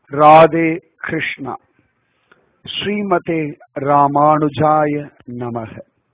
ராதே கிருஷ்ணா ஸ்ரீமதே ராமானுஜாய நமக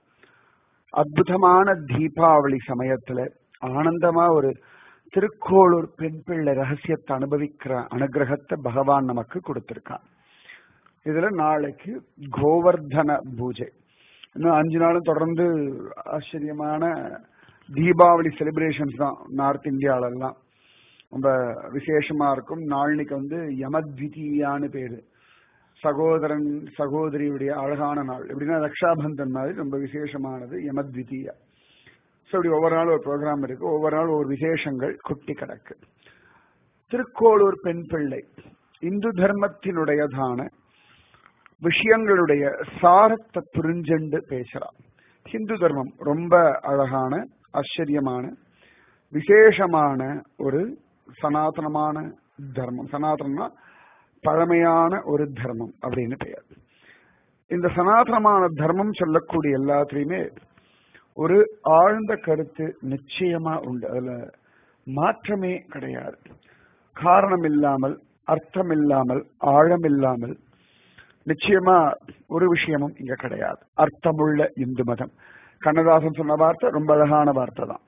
அற்புதமான தீபாவளி சமயத்துல ஆனந்தமா ஒரு திருக்கோளூர் பெண் பிள்ளை ரகசியத்தை அனுபவிக்கிற அனுகிரகத்தை பகவான் நமக்கு கொடுத்திருக்கான் இதுல நாளைக்கு கோவர்தன பூஜை இன்னும் அஞ்சு நாளும் தொடர்ந்து ஆச்சரியமான தீபாவளி செலிப்ரேஷன்ஸ் தான் நார்த் இந்தியாவிலெல்லாம் ரொம்ப விசேஷமா இருக்கும் நாளைக்கு வந்து யமத்விதீயான்னு பேரு சகோதரன் சகோதரியுடைய அழகான நாள் எப்படின்னா ரக்ஷாபந்தன் மாதிரி ரொம்ப விசேஷமானது யமத்விதீயா ஸோ இப்படி ஒவ்வொரு நாள் ஒரு ப்ரோக்ராம் இருக்கு ஒவ்வொரு நாள் ஒரு விசேஷங்கள் குட்டி கிடக்கு திருக்கோளூர் பெண் பிள்ளை இந்து தர்மத்தினுடையதான விஷயங்களுடைய சாரத்தை புரிஞ்செண்டு பேசுறான் ஹிந்து தர்மம் ரொம்ப அழகான ஆச்சரியமான விசேஷமான ஒரு சனாதனமான தர்மம் சனாதனம்னா பழமையான ஒரு தர்மம் அப்படின்னு பெயர் இந்த சனாதனமான தர்மம் சொல்லக்கூடிய எல்லாத்துலயுமே ஒரு ஆழ்ந்த கருத்து நிச்சயமா உண்டு அதுல மாற்றமே கிடையாது காரணம் இல்லாமல் அர்த்தம் இல்லாமல் ஆழம் இல்லாமல் நிச்சயமா ஒரு விஷயமும் இங்க கிடையாது அர்த்தமுள்ள இந்து மதம் கண்ணதாசன் சொன்ன வார்த்தை ரொம்ப அழகான வார்த்தை தான்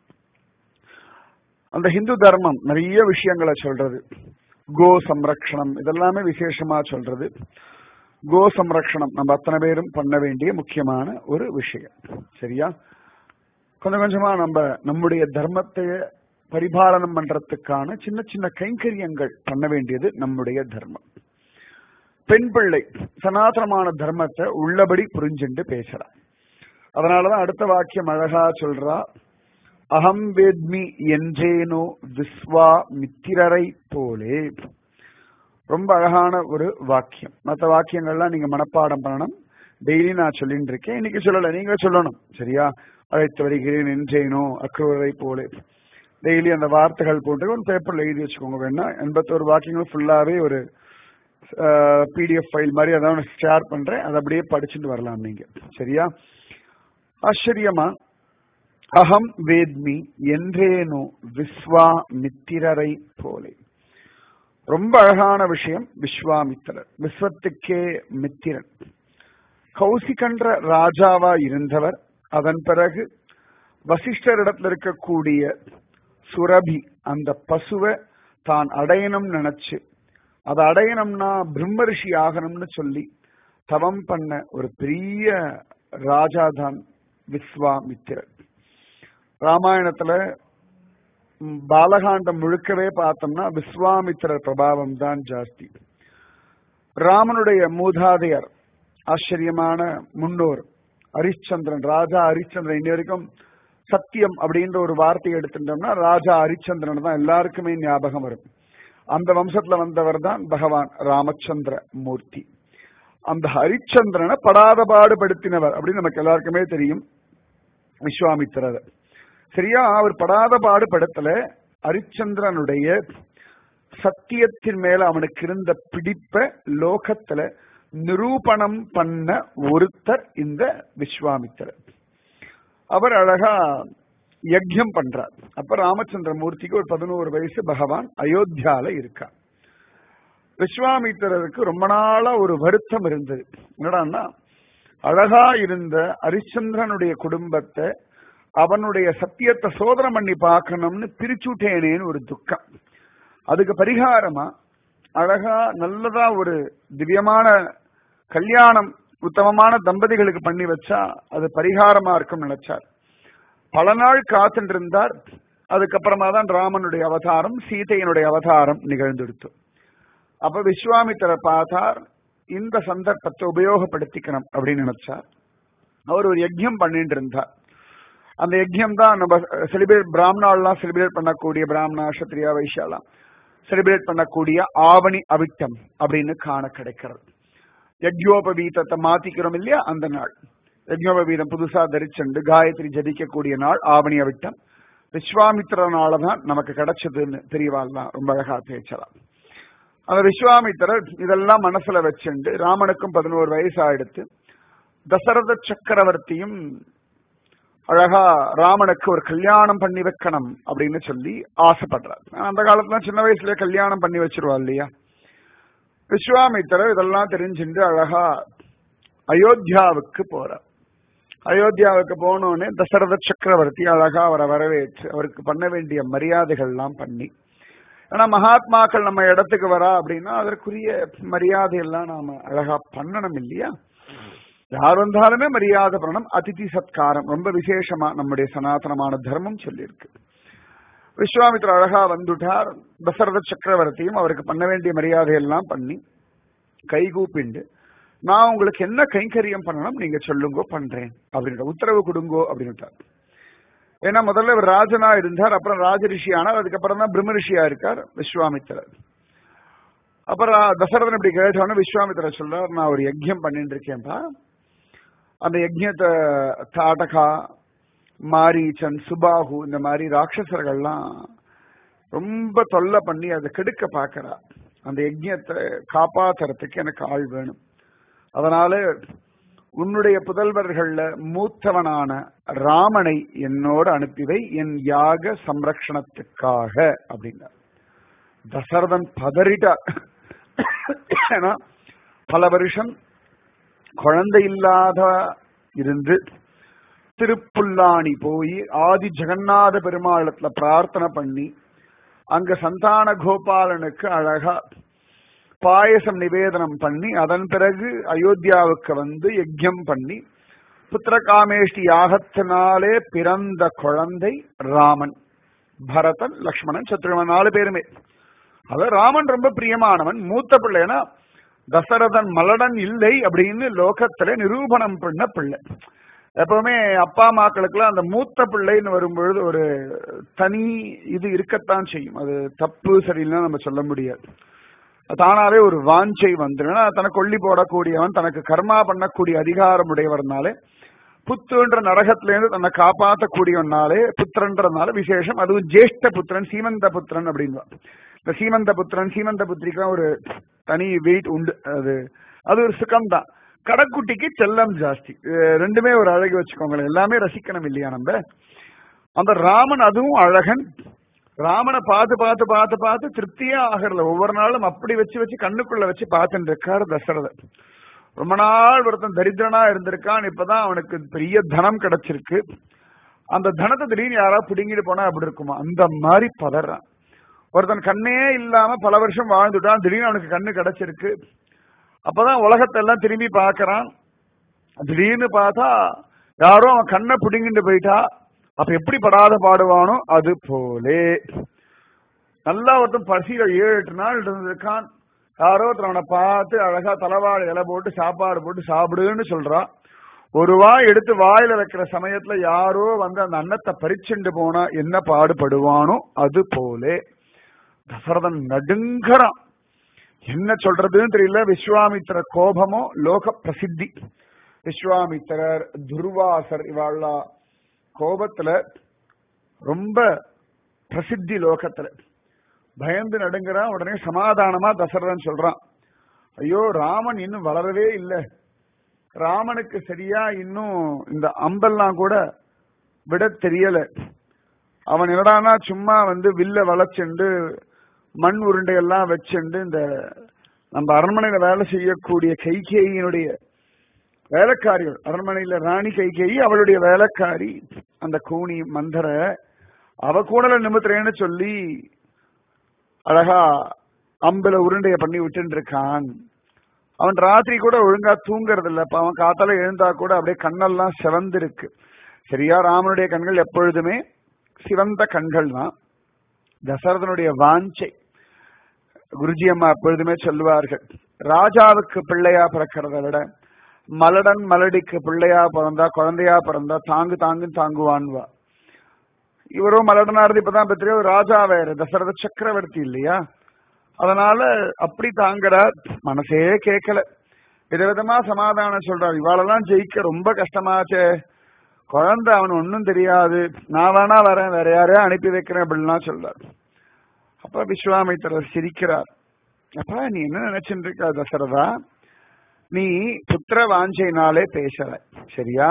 அந்த ஹிந்து தர்மம் நிறைய விஷயங்களை சொல்றது கோ சம்ரக்ஷணம் இதெல்லாமே விசேஷமா சொல்றது கோ சம்ரக்ஷணம் நம்ம அத்தனை பேரும் பண்ண வேண்டிய முக்கியமான ஒரு விஷயம் சரியா கொஞ்சம் கொஞ்சமா நம்ம நம்முடைய தர்மத்தை பரிபாலனம் பண்றதுக்கான சின்ன சின்ன கைங்கரியங்கள் பண்ண வேண்டியது நம்முடைய தர்மம் பெண் பிள்ளை சனாதனமான தர்மத்தை உள்ளபடி புரிஞ்சுண்டு பேசுறா அதனாலதான் அடுத்த வாக்கியம் அழகா சொல்றா அகம் வேத்மி என்றேனோ விஸ்வா மித்திரரை போலே ரொம்ப அழகான ஒரு வாக்கியம் மற்ற வாக்கியங்கள்லாம் நீங்க மனப்பாடம் பண்ணணும் டெய்லி நான் சொல்லிட்டு இருக்கேன் இன்னைக்கு சொல்லல நீங்க சொல்லணும் சரியா அழைத்து வருகிறேன் என்றேனோ அக்ரூரை போலே டெய்லி அந்த வார்த்தைகள் போட்டு ஒரு பேப்பர்ல எழுதி வச்சுக்கோங்க வேணா எண்பத்தோரு வாக்கியங்களும் ஃபுல்லாவே ஒரு பிடிஎஃப் ஃபைல் மாதிரி அதான் ஷேர் பண்றேன் அதை அப்படியே படிச்சுட்டு வரலாம் நீங்க சரியா ஆச்சரியமா அகம் வேத்மி என்றேனோ விஸ்வா மித்திரரை போலே ரொம்ப அழகான விஷயம் விஸ்வாமித்திரர் விஸ்வத்துக்கே மித்திரன் கௌசிகன்ற ராஜாவா இருந்தவர் அதன் பிறகு வசிஷ்டரிடத்தில் இருக்கக்கூடிய சுரபி அந்த பசுவை தான் அடையணும் நினைச்சு அதை அடையணும்னா பிரம்மரிஷி ஆகணும்னு சொல்லி தவம் பண்ண ஒரு பெரிய ராஜா தான் விஸ்வாமித்திரர் ராமாயணத்துல பாலகாண்டம் முழுக்கவே பார்த்தோம்னா விஸ்வாமித்திரர் பிரபாவம் தான் ஜாஸ்தி ராமனுடைய மூதாதையர் ஆச்சரியமான முன்னோர் ஹரிச்சந்திரன் ராஜா ஹரிச்சந்திரன் இன்னி வரைக்கும் சத்தியம் அப்படின்ற ஒரு வார்த்தையை எடுத்துட்டோம்னா ராஜா ஹரிச்சந்திரன் தான் எல்லாருக்குமே ஞாபகம் வரும் அந்த வம்சத்துல வந்தவர் தான் பகவான் ராமச்சந்திர மூர்த்தி அந்த ஹரிச்சந்திரனை படாத பாடுபடுத்தினவர் அப்படின்னு நமக்கு எல்லாருக்குமே தெரியும் விஸ்வாமித்திரர் சரியா அவர் படாத பாடுபடுத்தல ஹரிச்சந்திரனுடைய சத்தியத்தின் மேல அவனுக்கு இருந்த பிடிப்ப லோகத்துல நிரூபணம் பண்ண ஒருத்தர் இந்த விஸ்வாமித்திரர் அவர் அழகா யஜ்யம் பண்றார் அப்ப ராமச்சந்திர மூர்த்திக்கு ஒரு பதினோரு வயசு பகவான் அயோத்தியால இருக்கார் விஸ்வாமித்திரருக்கு ரொம்ப நாளா ஒரு வருத்தம் இருந்தது என்னடான்னா அழகா இருந்த ஹரிச்சந்திரனுடைய குடும்பத்தை அவனுடைய சத்தியத்தை சோதனை பண்ணி பார்க்கணும்னு பிரிச்சுட்டேனேன்னு ஒரு துக்கம் அதுக்கு பரிகாரமா அழகா நல்லதா ஒரு திவ்யமான கல்யாணம் உத்தமமான தம்பதிகளுக்கு பண்ணி வச்சா அது பரிகாரமா இருக்கும் நினைச்சார் பல நாள் காத்துட்டு இருந்தார் அதுக்கப்புறமா தான் ராமனுடைய அவதாரம் சீதையினுடைய அவதாரம் நிகழ்ந்தெடுத்து அப்ப விஸ்வாமித்திரர் பார்த்தார் இந்த சந்தர்ப்பத்தை உபயோகப்படுத்திக்கணும் அப்படின்னு நினைச்சார் அவர் ஒரு யஜ்யம் பண்ணிட்டு இருந்தார் அந்த யஜ்யம் தான் நம்ம செலிபிரேட் பிராமணாலாம் செலிபிரேட் பண்ணக்கூடிய பிராமணா சத்ரியா வைஷாலாம் செலிபிரேட் பண்ணக்கூடிய ஆவணி அவிட்டம் அப்படின்னு காண கிடைக்கிறது யஜ்யோபவீதத்தை மாத்திக்கிறோம் இல்லையா அந்த நாள் யஜ்யோபவீதம் புதுசா தரிச்சுண்டு காயத்ரி ஜபிக்கக்கூடிய நாள் ஆவணி அவிட்டம் விஸ்வாமித்திரனால தான் நமக்கு கிடைச்சதுன்னு தெரியவாள்லாம் ரொம்ப அழகா பேச்சலாம் அந்த விஸ்வாமித்திரர் இதெல்லாம் மனசுல வச்சுண்டு ராமனுக்கும் பதினோரு வயசு ஆயிடுத்து தசரத சக்கரவர்த்தியும் அழகா ராமனுக்கு ஒரு கல்யாணம் பண்ணி வைக்கணும் அப்படின்னு சொல்லி ஆசைப்படுறார் அந்த காலத்துல சின்ன வயசுல கல்யாணம் பண்ணி வச்சிருவா இல்லையா விஸ்வாமித்திரர் இதெல்லாம் தெரிஞ்சுட்டு அழகா அயோத்தியாவுக்கு போறார் அயோத்தியாவுக்கு போனோடனே தசரத சக்கரவர்த்தி அழகா அவரை வரவேற்று அவருக்கு பண்ண வேண்டிய மரியாதைகள் எல்லாம் பண்ணி ஏன்னா மகாத்மாக்கள் நம்ம இடத்துக்கு வரா அப்படின்னா அதற்குரிய மரியாதை எல்லாம் நாம அழகா பண்ணணும் இல்லையா யார் வந்தாலுமே மரியாதை பண்ணணும் அதிதி சத்காரம் ரொம்ப விசேஷமா நம்முடைய சனாதனமான தர்மம் சொல்லியிருக்கு விஸ்வாமித்திர அழகா வந்துட்டார் தசரத சக்கரவர்த்தியும் அவருக்கு பண்ண வேண்டிய மரியாதை எல்லாம் பண்ணி கைகூப்பிண்டு நான் உங்களுக்கு என்ன கைங்கரியம் பண்ணணும் நீங்க சொல்லுங்க பண்றேன் அப்படின்ற உத்தரவு கொடுங்கோ அப்படின்ட்டார் ஏன்னா முதல்ல இவர் ராஜனா இருந்தார் அப்புறம் ராஜரிஷி ஆனார் அதுக்கப்புறம் தான் பிரம்ம ரிஷியா இருக்கார் விஸ்வாமித்திரர் அப்புறம் தசரதன் இப்படி கேட்டவொடனே விஸ்வாமித்திரர் சொல்றார் நான் ஒரு யஜ்யம் பண்ணிட்டு இருக்கேன்பா அந்த யஜ்யத்தை தாட்டகா மாரீச்சன் சுபாகு இந்த மாதிரி ராட்சசர்கள்லாம் ரொம்ப தொல்லை பண்ணி அதை கெடுக்க பார்க்கறா அந்த யஜ்யத்தை காப்பாத்துறதுக்கு எனக்கு ஆள் வேணும் அதனால உன்னுடைய புதல்வர்கள்ல மூத்தவனான ராமனை என்னோடு அனுப்பிவை என் யாக சம்ரக்ஷணத்துக்காக அப்படின்னார் தசரதன் பதறிட்டார் ஏன்னா பல வருஷம் குழந்தை இல்லாத இருந்து திருப்புல்லாணி போய் ஆதி ஜெகநாத பெருமாளத்துல பிரார்த்தனை பண்ணி அங்க சந்தான கோபாலனுக்கு அழகா பாயசம் நிவேதனம் பண்ணி அதன் பிறகு அயோத்தியாவுக்கு வந்து யஜ்யம் பண்ணி புத்திரகாமேஷ்டி யாகத்தினாலே பிறந்த குழந்தை ராமன் பரதன் லக்ஷ்மணன் சத்ருவன் நாலு பேருமே அது ராமன் ரொம்ப பிரியமானவன் மூத்த பிள்ளைனா தசரதன் மலடன் இல்லை அப்படின்னு லோகத்துல நிரூபணம் பண்ண பிள்ளை எப்பவுமே அப்பா அம்மாக்களுக்குலாம் அந்த மூத்த பிள்ளைன்னு வரும்பொழுது ஒரு தனி இது இருக்கத்தான் செய்யும் அது தப்பு சரியில்லைன்னு நம்ம சொல்ல முடியாது தானாவே ஒரு வாஞ்சை வந்துடும் தனக்கு கொல்லி போடக்கூடியவன் தனக்கு கர்மா பண்ணக்கூடிய அதிகாரம் உடையவர்னாலே புத்துன்ற நரகத்திலேருந்து தன்னை காப்பாற்றக்கூடியவனாலே புத்திரன்றதுனால விசேஷம் அதுவும் ஜேஷ்ட புத்திரன் சீமந்த புத்திரன் அப்படின்வா இந்த சீமந்த புத்திரன் சீமந்த புத்திரிக்கெல்லாம் ஒரு தனி வெயிட் உண்டு அது அது ஒரு சுகம்தான் கடைக்குட்டிக்கு செல்லம் ஜாஸ்தி ரெண்டுமே ஒரு அழகு வச்சுக்கோங்களேன் எல்லாமே ரசிக்கணும் இல்லையா நம்ம அந்த ராமன் அதுவும் அழகன் ராமனை பார்த்து பார்த்து பார்த்து பார்த்து திருப்தியே ஆகறல ஒவ்வொரு நாளும் அப்படி வச்சு வச்சு கண்ணுக்குள்ள வச்சு பார்த்துட்டு இருக்காரு தசரதர் ரொம்ப நாள் ஒருத்தன் தரித்திரனா இருந்திருக்கான் இப்பதான் அவனுக்கு பெரிய தனம் கிடைச்சிருக்கு அந்த தனத்தை திடீர்னு யாராவது பிடுங்கிட்டு போனா அப்படி இருக்குமா அந்த மாதிரி பதறான் ஒருத்தன் கண்ணே இல்லாம பல வருஷம் வாழ்ந்துட்டான் திடீர்னு அவனுக்கு கண்ணு கிடைச்சிருக்கு அப்பதான் உலகத்தை எல்லாம் திரும்பி பாக்குறான் திடீர்னு பார்த்தா யாரோ அவன் கண்ணை பிடுங்கிட்டு போயிட்டா அப்ப எப்படி படாத பாடுவானோ அது போலே நல்லா ஒருத்தன் பசியில ஏழு எட்டு நாள் இருந்திருக்கான் யாரோ ஒருத்தர் அவனை பார்த்து அழகா தலைவாழை இலை போட்டு சாப்பாடு போட்டு சாப்பிடுன்னு சொல்றான் ஒரு வாய் எடுத்து வாயில வைக்கிற சமயத்துல யாரோ வந்து அந்த அன்னத்தை பறிச்சுண்டு போனா என்ன பாடுபடுவானோ அது போலே தசரதன் நடுங்கறான் என்ன சொல்றதுன்னு தெரியல விஸ்வாமித்திர கோபமோ லோக பிரசித்தி விஸ்வாமித்திரர் துர்வாசர் இவாளா கோபத்துல ரொம்ப பிரசித்தி லோகத்துல பயந்து நடுங்கிறான் உடனே சமாதானமா தசரதன் சொல்றான் ஐயோ ராமன் இன்னும் வளரவே இல்லை ராமனுக்கு சரியா இன்னும் இந்த அம்பெல்லாம் கூட விட தெரியல அவன் என்னடானா சும்மா வந்து வில்ல வளைச்சுண்டு மண் உருண்டையெல்லாம் வச்சுண்டு இந்த நம்ம அரண்மனையில வேலை செய்யக்கூடிய கைகேயினுடைய வேலைக்காரிகள் அரண்மனையில ராணி கைகேயி அவளுடைய வேலைக்காரி அந்த கூனி மந்தர அவ கூட நிமித்துறேன்னு சொல்லி அழகா அம்புல உருண்டைய பண்ணி விட்டு இருக்கான் அவன் ராத்திரி கூட ஒழுங்கா தூங்குறது இல்ல அவன் காத்தால எழுந்தா கூட அப்படியே கண்ணெல்லாம் சிவந்து இருக்கு சரியா ராமனுடைய கண்கள் எப்பொழுதுமே சிவந்த கண்கள் தான் தசரதனுடைய வாஞ்சை குருஜி அம்மா எப்பொழுதுமே சொல்லுவார்கள் ராஜாவுக்கு பிள்ளையா பிறக்கிறத விட மலடன் மலடிக்கு பிள்ளையா பிறந்தா குழந்தையா பிறந்தா தாங்கு தாங்கு தாங்குவான்வா இவரும் மலடனா இருந்து இப்பதான் பெற்ற ராஜா வேற தசரத சக்கரவர்த்தி இல்லையா அதனால அப்படி தாங்குறார் மனசே கேட்கல விதவிதமா சமாதானம் சொல்றார் இவாளெல்லாம் ஜெயிக்க ரொம்ப கஷ்டமாச்சே குழந்தை அவன் ஒன்னும் தெரியாது நான் வேணா வரேன் வேற யாரையா அனுப்பி வைக்கிறேன் அப்படின்லாம் சொல்றார் அப்ப விஸ்வாமித்திரர் சிரிக்கிறார் அப்பா நீ என்ன நினைச்சுட்டு இருக்க தசரதா நீ புத்திர வாஞ்சைனாலே பேசல சரியா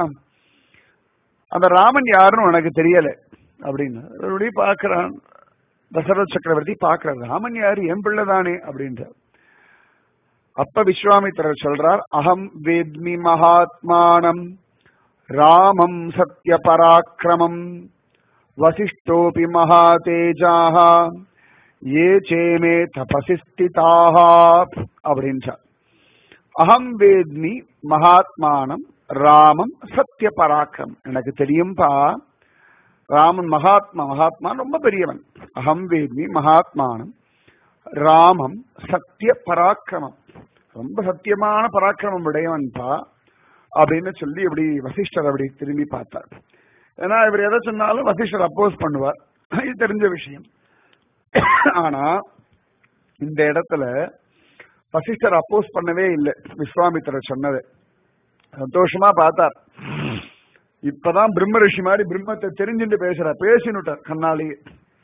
அந்த ராமன் யாருன்னு உனக்கு தெரியல அப்படின்னு மறுபடியும் பாக்குறான் தசரத சக்கரவர்த்தி பாக்குறார் ராமன் யாரு என் பிள்ளை தானே அப்படின்றார் அப்ப விஸ்வாமித்திரர் சொல்றார் அகம் வேத்மி மகாத்மானம் ராமம் சத்ய பராக்கிரமம் வசிஷ்டோபி மகாதேஜாக ஏ சேமே தபசி ஸ்திதாக அப்படின்றார் அகம் வேத்மி மகாத்மானம் ராமம் சத்ய பராக்கிரம் எனக்கு தெரியும்பா ராமன் மகாத்மா மகாத்மான் ரொம்ப பெரியவன் அகம் வேத்மி மகாத்மானம் ராமம் சத்திய பராக்கிரமம் ரொம்ப சத்தியமான பராக்கிரமம் உடையவன்பா அப்படின்னு சொல்லி இப்படி வசிஷ்டர் அப்படி திரும்பி பார்த்தார் ஏன்னா இவர் எதை சொன்னாலும் வசிஷ்டர் அப்போஸ் பண்ணுவார் இது தெரிஞ்ச விஷயம் ஆனா இந்த இடத்துல வசிஷ்டர் அப்போஸ் பண்ணவே இல்லை விஸ்வாமித்திரர் சொன்னது சந்தோஷமா பார்த்தார் இப்பதான் பிரம்ம ரிஷி மாதிரி பிரம்மத்தை தெரிஞ்சுட்டு பேசுறார் பேசினுட்டார் கண்ணாலேயே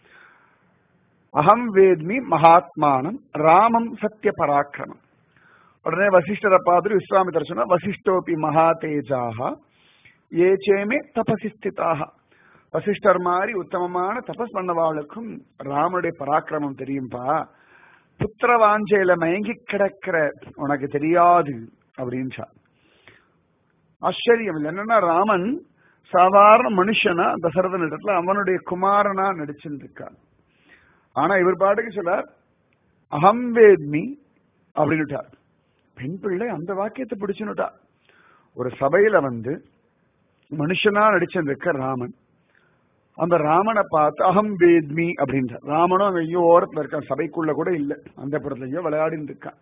அகம் வேத்மி மகாத்மானம் ராமம் சத்திய பராக்கிரமம் உடனே வசிஷ்டரை பார்த்துட்டு விஸ்வாமித்தர் சொன்னா வசிஷ்டோபி மகா தேஜாக ஏ சேமே தபசி ஸ்திதாக வசிஷ்டர் மாதிரி உத்தமமான தபஸ் பண்ணவாளுக்கும் ராமனுடைய பராக்கிரமம் தெரியும்பா புத்திர வாஞ்சையில மயங்கி கிடக்கிற உனக்கு தெரியாது அப்படின்றா ஆச்சரியம் இல்லை என்னன்னா ராமன் சாதாரண மனுஷனா தசரதன் இடத்துல அவனுடைய குமாரனா நடிச்சுட்டு இருக்கான் ஆனா இவர் பாட்டுக்கு சொல்லார் அகம் வேத்மி அப்படின்னுட்டார் பெண் பிள்ளை அந்த வாக்கியத்தை பிடிச்சுனுட்டா ஒரு சபையில வந்து மனுஷனா நடிச்சிருக்க ராமன் அந்த ராமனை பார்த்து அகம் வேத்மி அப்படின்றார் ராமனும் அங்க ஐயோ ஓரத்துல இருக்கான் சபைக்குள்ள கூட இல்ல அந்த புறத்துலயோ விளையாடின்னு இருக்கான்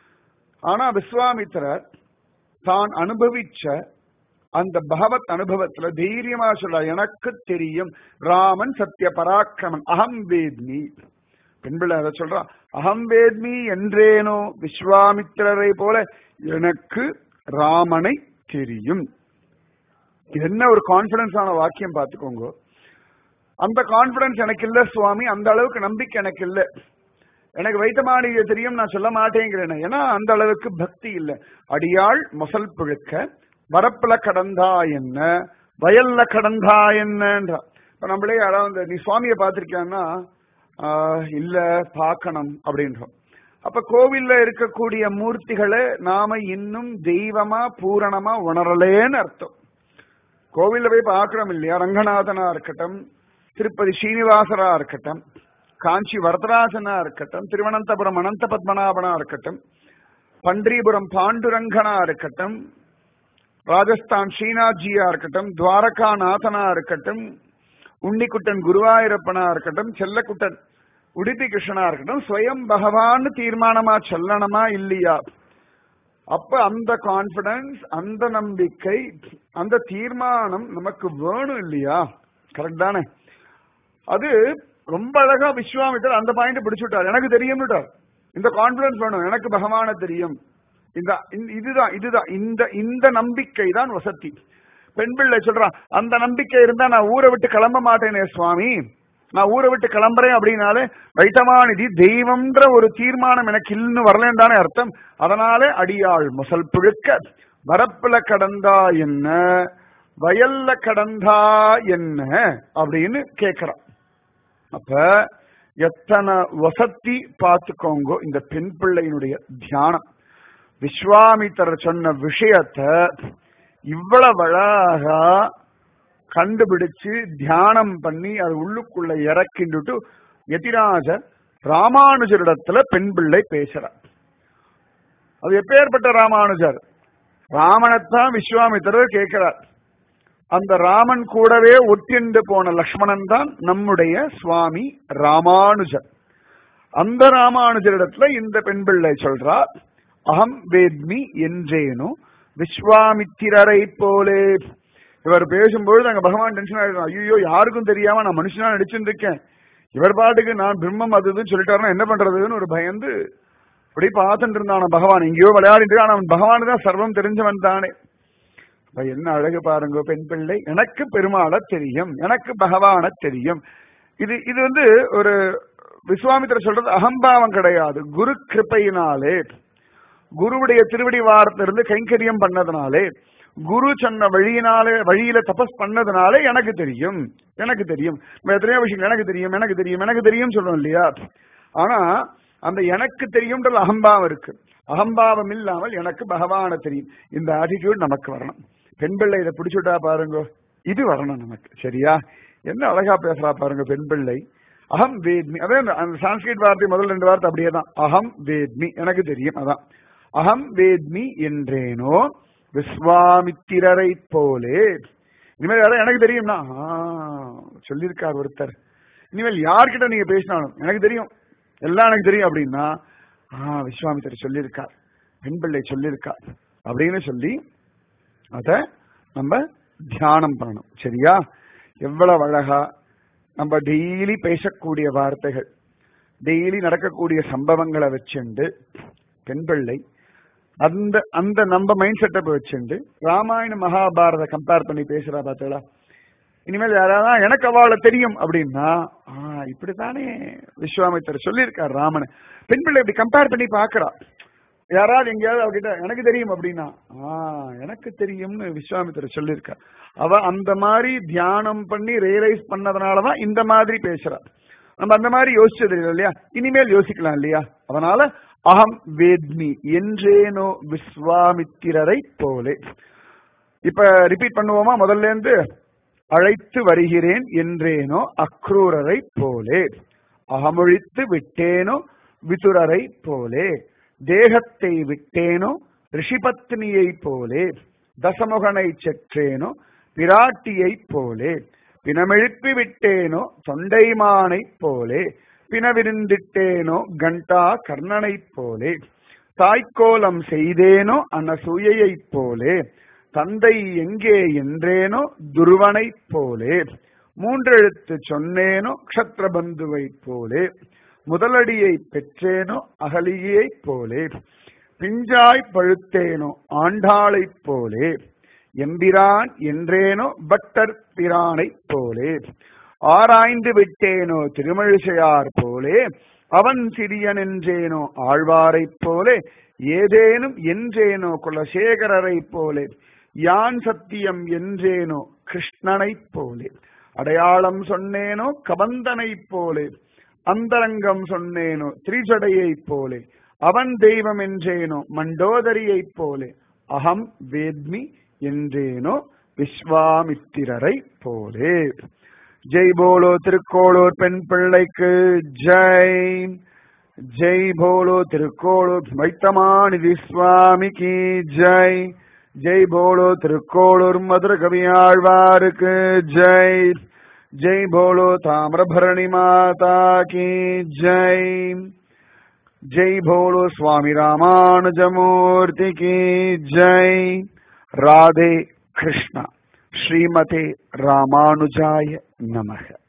ஆனா விஸ்வாமித்திரர் தான் அனுபவிச்ச அந்த பகவத் அனுபவத்துல தைரியமா சொல்ல எனக்கு தெரியும் ராமன் சத்திய பராக்கிரமன் அகம் வேத்மி பெண்பிள்ளை அதை சொல்றான் அகம் வேத்மி என்றேனோ விஸ்வாமித்திரரை போல எனக்கு ராமனை தெரியும் இது என்ன ஒரு கான்பிடன்ஸான வாக்கியம் பார்த்துக்கோங்க அந்த கான்பிடன்ஸ் எனக்கு இல்ல சுவாமி அந்த அளவுக்கு நம்பிக்கை எனக்கு இல்ல எனக்கு வைத்தமானிய தெரியும் நான் சொல்ல மாட்டேங்கிறேன் ஏன்னா அந்த அளவுக்கு பக்தி இல்ல அடியாள் மொசல் புழுக்க வரப்புல கடந்தா என்ன வயல்ல கடந்தா என்னன்றா இப்ப நம்மளே யாராவது நீ சுவாமியை பார்த்திருக்கியான்னா இல்ல பார்க்கணும் அப்படின்றோம் அப்ப கோவில்ல இருக்கக்கூடிய மூர்த்திகளை நாம இன்னும் தெய்வமா பூரணமா உணரலேன்னு அர்த்தம் கோவில்ல போய் பார்க்கிறோம் இல்லையா ரங்கநாதனா இருக்கட்டும் திருப்பதி ஸ்ரீனிவாசரா இருக்கட்டும் காஞ்சி வரதராஜனா இருக்கட்டும் திருவனந்தபுரம் அனந்த பத்மநாபனா இருக்கட்டும் பன்றிபுரம் பாண்டுரங்கனா இருக்கட்டும் ராஜஸ்தான் ஸ்ரீநாத்ஜியா இருக்கட்டும் துவாரகா நாதனா இருக்கட்டும் உன்னிக்குட்டன் குருவாயூரப்பனா இருக்கட்டும் செல்லக்குட்டன் உடுப்பி கிருஷ்ணனா இருக்கட்டும் ஸ்வயம் பகவான் தீர்மானமா சொல்லணுமா இல்லையா அப்ப அந்த கான்பிடன்ஸ் அந்த நம்பிக்கை அந்த தீர்மானம் நமக்கு வேணும் இல்லையா கரெக்ட் தானே அது ரொம்ப அழகா விஸ்வாமித்தர் அந்த பாயிண்ட் பிடிச்சுட்டார் எனக்கு தெரியும்னுட்டார் இந்த கான்பிடன்ஸ் வேணும் எனக்கு பகவான தெரியும் இந்த இதுதான் இதுதான் இந்த இந்த நம்பிக்கை தான் வசதி பெண் பிள்ளை சொல்றான் அந்த நம்பிக்கை இருந்தா நான் ஊரை விட்டு கிளம்ப மாட்டேனே சுவாமி நான் ஊரை விட்டு கிளம்புறேன் அப்படின்னாலே வைத்தமாநிதி தெய்வம்ன்ற ஒரு தீர்மானம் எனக்கு இன்னும் வரலன்னு தானே அர்த்தம் அதனாலே அடியாள் முசல் புழுக்க வரப்புல கடந்தா என்ன வயல்ல கடந்தா என்ன அப்படின்னு கேக்குறான் அப்ப எத்தனை வசத்தி பார்த்துக்கோங்க இந்த பெண் பிள்ளையினுடைய தியானம் விஸ்வாமித்தர் சொன்ன விஷயத்த இவ்வளவு அழகா கண்டுபிடிச்சு தியானம் பண்ணி அது உள்ளுக்குள்ள இறக்கின்றுட்டு எதிராஜர் ராமானுஜரிடத்துல பெண் பிள்ளை பேசுறார் அது எப்பேற்பட்ட ராமானுஜர் ராமனைத்தான் விஸ்வாமித்திரர் கேட்கிறார் அந்த ராமன் கூடவே ஒட்டிண்டு போன லக்ஷ்மணன் தான் நம்முடைய சுவாமி ராமானுஜர் அந்த ராமானுஜரிடத்துல இந்த பெண் பிள்ளை சொல்றார் அகம் வேத்மி என்றேனோ விஸ்வாமித்திரரை போலே இவர் பேசும்பொழுது அங்க பகவான் டென்ஷன் ஆயிடும் ஐயோ யாருக்கும் தெரியாம நான் மனுஷனா நடிச்சுட்டு இருக்கேன் இவர் பாட்டுக்கு நான் பிரம்மம் அதுன்னு சொல்லிட்டாருன்னா என்ன பண்றதுன்னு ஒரு பயந்து அப்படி பார்த்துட்டு இருந்தான் பகவான் எங்கேயோ விளையாடிட்டு இருக்கான் அவன் பகவான் தான் சர்வம் தெரிஞ்சவன் தானே அப்ப என்ன அழகு பாருங்க பெண் பிள்ளை எனக்கு பெருமாள தெரியும் எனக்கு பகவான தெரியும் இது இது வந்து ஒரு விஸ்வாமித்திர சொல்றது அகம்பாவம் கிடையாது குரு கிருப்பையினாலே குருவுடைய திருவடி வாரத்திலிருந்து கைங்கரியம் பண்ணதுனாலே குரு சொன்ன வழியினாலே வழியில தபஸ் பண்ணதுனாலே எனக்கு தெரியும் எனக்கு தெரியும் நம்ம எத்தனையோ விஷயம் எனக்கு தெரியும் எனக்கு தெரியும் எனக்கு தெரியும் சொல்றோம் இல்லையா ஆனா அந்த எனக்கு தெரியும்ன்ற அகம்பாவம் இருக்கு அகம்பாவம் இல்லாமல் எனக்கு பகவான தெரியும் இந்த ஆட்டிடியூட் நமக்கு வரணும் பெண் பிள்ளை இதை பிடிச்சுட்டா பாருங்க இது வரணும் நமக்கு சரியா என்ன அழகா பேசுறா பாருங்க பெண் பிள்ளை அகம் வேத்மி அதே அந்த சான்ஸ்கிரிட் வார்த்தை முதல் ரெண்டு வார்த்தை அப்படியே தான் அகம் வேத்மி எனக்கு தெரியும் அதான் அகம் வேத்மி என்றேனோ விஸ்வாமித்திரரை போலே இனிமேல் யாரும் எனக்கு தெரியும்னா ஆ, சொல்லியிருக்கார் ஒருத்தர் இனிமேல் யார்கிட்ட நீங்க பேசினாலும் எனக்கு தெரியும் எல்லாம் எனக்கு தெரியும் அப்படின்னா ஆ விஸ்வாமித்திரர் சொல்லியிருக்கார் பெண் பிள்ளை சொல்லியிருக்கார் அப்படின்னு சொல்லி அத நம்ம தியானம் பண்ணணும் சரியா எவ்வளவு அழகா நம்ம டெய்லி பேசக்கூடிய வார்த்தைகள் டெய்லி நடக்கக்கூடிய சம்பவங்களை வச்சுண்டு பெண் பிள்ளை அந்த அந்த நம்ம மைண்ட் செட்டப் வச்சுண்டு ராமாயண மகாபாரத கம்பேர் பண்ணி பேசுறா பார்த்தீங்களா இனிமேல் யாராவது எனக்கு அவளை தெரியும் அப்படின்னா ஆ இப்படித்தானே விஸ்வாமித்தர் சொல்லியிருக்கார் ராமன் பெண் பிள்ளை இப்படி கம்பேர் பண்ணி பாக்குறா யாராவது எங்கேயாவது அவகிட்ட எனக்கு தெரியும் அப்படின்னா ஆ எனக்கு தெரியும்னு விஸ்வாமித்தர் சொல்லியிருக்கார் அவ அந்த மாதிரி தியானம் பண்ணி ரியலைஸ் பண்ணதுனாலதான் இந்த மாதிரி பேசுறா நம்ம அந்த மாதிரி யோசிச்சது இல்லை இல்லையா இனிமேல் யோசிக்கலாம் இல்லையா அதனால அகம் வேத்மி என்றேனோ விஸ்வாமித்திரரை போலே இப்ப ரிப்பீட் பண்ணுவோமா முதல்ல இருந்து அழைத்து வருகிறேன் என்றேனோ அக்ரூரரை போலே அகமொழித்து விட்டேனோ விதுரரை போலே தேகத்தை விட்டேனோ ரிஷிபத்னியை போலே தசமுகனை செற்றேனோ பிராட்டியைப் போலே பிணமெழுப்பி விட்டேனோ தொண்டைமானைப் போலே பிணவிருந்திட்டேனோ கண்டா கர்ணனைப் போலே தாய்க்கோலம் செய்தேனோ அனசூயைப் போலே தந்தை எங்கே என்றேனோ துருவனைப் போலே மூன்றெழுத்து சொன்னேனோ க்ஷத்ரபந்துவைப் போலே முதலடியை பெற்றேனோ அகலியைப் போலே பிஞ்சாய் பழுத்தேனோ ஆண்டாளைப் போலே எம்பிரான் என்றேனோ பட்டர் பிரானைப் போலே ஆராய்ந்து விட்டேனோ திருமழிசையார் போலே அவன் சிறியன் என்றேனோ ஆழ்வாரைப் போலே ஏதேனும் என்றேனோ குலசேகரரைப் போலே யான் சத்தியம் என்றேனோ கிருஷ்ணனைப் போலே அடையாளம் சொன்னேனோ கபந்தனைப் போலே அந்தரங்கம் சொன்னேனோ திரிஜடையைப் போலே அவன் தெய்வம் என்றேனோ மண்டோதரியைப் போலே அகம் வேத்மி என்றேனோ விஸ்வாமித்திரரை போலே ஜெய் போலோ திருக்கோளூர் பெண் பிள்ளைக்கு ஜெய் ஜெய் போலோ திருக்கோளூர் வைத்தமாநிதி சுவாமிக்கு ஜெய் ஜெய் போலோ திருக்கோளூர் மதுர கவியாழ்வாருக்கு ஜெய் ஜெய் போலோ தாமிரபரணி மாதா கி ஜெய் ஜெய் போலோ சுவாமி ராமானுஜமூர்த்தி கி ஜெய் ராதே கிருஷ்ணா ஸ்ரீமதே ராமானுஜாய நமக